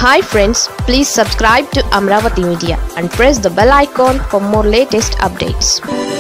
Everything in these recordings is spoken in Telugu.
hi friends please subscribe to Amaravati media and press the bell icon for more latest updates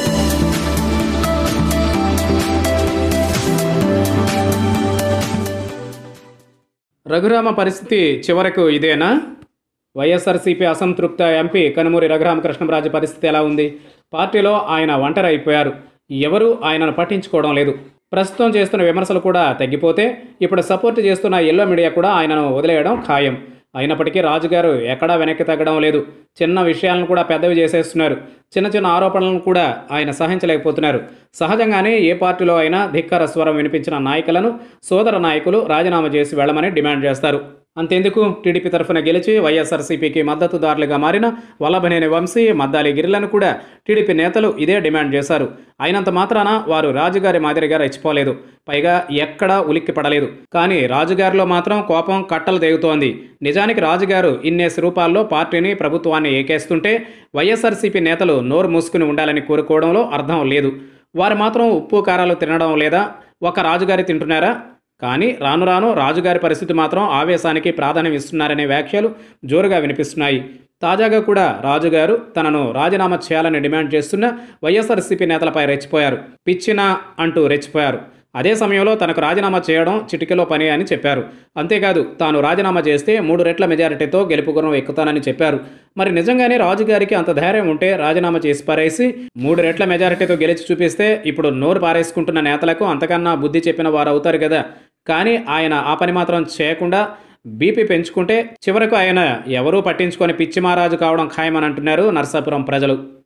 Raghurama పరిస్థితి చివరకు ఇదేనా వైఎస్ఆర్సీపీ అసంతృప్త ఎంపీ కనుమూరి రఘురామకృష్ణంరాజు పరిస్థితి ఎలా ఉంది పార్టీలో ఆయన ఒంటరి అయిపోయారు ఎవరూ ఆయనను పట్టించుకోవడం లేదు ప్రస్తుతం చేస్తున్న విమర్శలు కూడా తగ్గిపోతే ఇప్పుడు సపోర్ట్ చేస్తున్న ఎల్లో మీడియా కూడా ఆయనను వదిలేయడం ఖాయం అయినప్పటికీ రాజుగారు ఎక్కడా వెనక్కి తగ్గడం లేదు చిన్న విషయాలను కూడా పెద్దవి చేసేస్తున్నారు చిన్న చిన్న ఆరోపణలను కూడా ఆయన సహించలేకపోతున్నారు సహజంగానే ఏ పార్టీలో అయినా ధిక్కర స్వరం వినిపించిన నాయకులను సోదర నాయకులు రాజీనామా చేసి వెళ్ళమని డిమాండ్ చేస్తారు అంతెందుకు టీడీపీ తరఫున గెలిచి వైఎస్ఆర్సీపీకి మద్దతుదారులుగా మారిన వల్లభనేని వంశీ మద్దాలి గిరిలను కూడా టీడీపీ నేతలు ఇదే డిమాండ్ చేశారు అయినంత మాత్రాన వారు రాజుగారి మాదిరిగా రెచ్చిపోలేదు పైగా ఎక్కడా ఉలిక్కి పడలేదు కానీ రాజుగారిలో మాత్రం కోపం కట్టలు తెగుతోంది నిజానికి రాజుగారు ఇన్నేసి రూపాల్లో పార్టీని ప్రభుత్వాన్ని ఏకేస్తుంటే వైఎస్ఆర్సీపీ నేతలు నోరు మూసుకుని ఉండాలని కోరుకోవడంలో అర్థం లేదు వారు మాత్రం ఉప్పు కారాలు తినడం లేదా ఒక రాజుగారి తింటున్నారా కానీ రాను రాను రాజుగారి పరిస్థితి మాత్రం ఆవేశానికి ప్రాధాన్యం ఇస్తున్నారనే వ్యాఖ్యలు జోరుగా వినిపిస్తున్నాయి తాజాగా కూడా రాజుగారు తనను రాజీనామా చేయాలని డిమాండ్ చేస్తున్న వైఎస్ఆర్సీపీ నేతలపై రెచ్చిపోయారు పిచ్చినా అంటూ రెచ్చిపోయారు అదే సమయంలో తనకు రాజీనామా చేయడం చిటికెలో పని అని చెప్పారు అంతేకాదు తాను రాజీనామా చేస్తే మూడు రెట్ల మెజారిటీతో గెలుపు గురం ఎక్కుతానని చెప్పారు మరి నిజంగానే రాజుగారికి అంత ధైర్యం ఉంటే రాజీనామా చేసి పారేసి మూడు రెట్ల మెజారిటీతో గెలిచి చూపిస్తే ఇప్పుడు నోరు పారేసుకుంటున్న నేతలకు అంతకన్నా బుద్ధి చెప్పిన వారు అవుతారు కదా కానీ ఆయన ఆ పని మాత్రం చేయకుండా బీపీ పెంచుకుంటే చివరకు ఆయన ఎవరూ పట్టించుకొని పిచ్చిమారాజు కావడం ఖాయమని అంటున్నారు నర్సాపురం ప్రజలు